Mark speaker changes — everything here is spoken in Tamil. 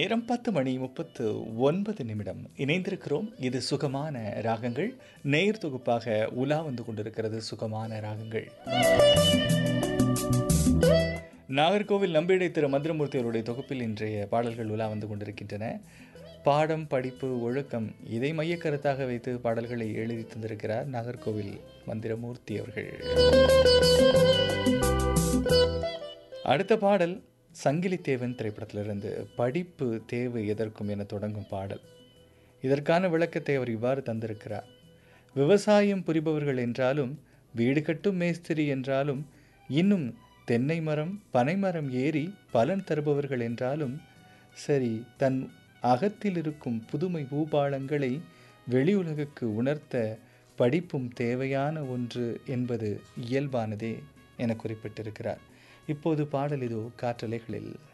Speaker 1: நேரம் பத்து மணி முப்பத்து ஒன்பது நிமிடம் இணைந்திருக்கிறோம் இது சுகமான ராகங்கள் நேர் தொகுப்பாக உலா வந்து கொண்டிருக்கிறது சுகமான ராகங்கள் நாகர்கோவில் நம்பிடை திரு மந்திரமூர்த்தி அவருடைய தொகுப்பில் இன்றைய பாடல்கள் உலா வந்து கொண்டிருக்கின்றன பாடம் படிப்பு ஒழுக்கம் இதை மையக்கருத்தாக வைத்து பாடல்களை எழுதி தந்திருக்கிறார் நாகர்கோவில் மந்திரமூர்த்தி அவர்கள் அடுத்த பாடல் சங்கிலி தேவன் திரைப்படத்திலிருந்து படிப்பு தேவை எதற்கும் என தொடங்கும் பாடல் இதற்கான விளக்கத்தை அவர் இவ்வாறு தந்திருக்கிறார் விவசாயம் புரிபவர்கள் என்றாலும் வீடு கட்டும் மேஸ்திரி என்றாலும் இன்னும் தென்னை மரம் பனைமரம் ஏறி பலன் தருபவர்கள் என்றாலும் சரி தன் அகத்தில் இருக்கும் புதுமை பூபாளங்களை வெளியுலகுக்கு உணர்த்த படிப்பும் தேவையான ஒன்று என்பது இயல்பானதே என குறிப்பிட்டிருக்கிறார் இப்போது பாடல் இதோ காற்றலைகளில்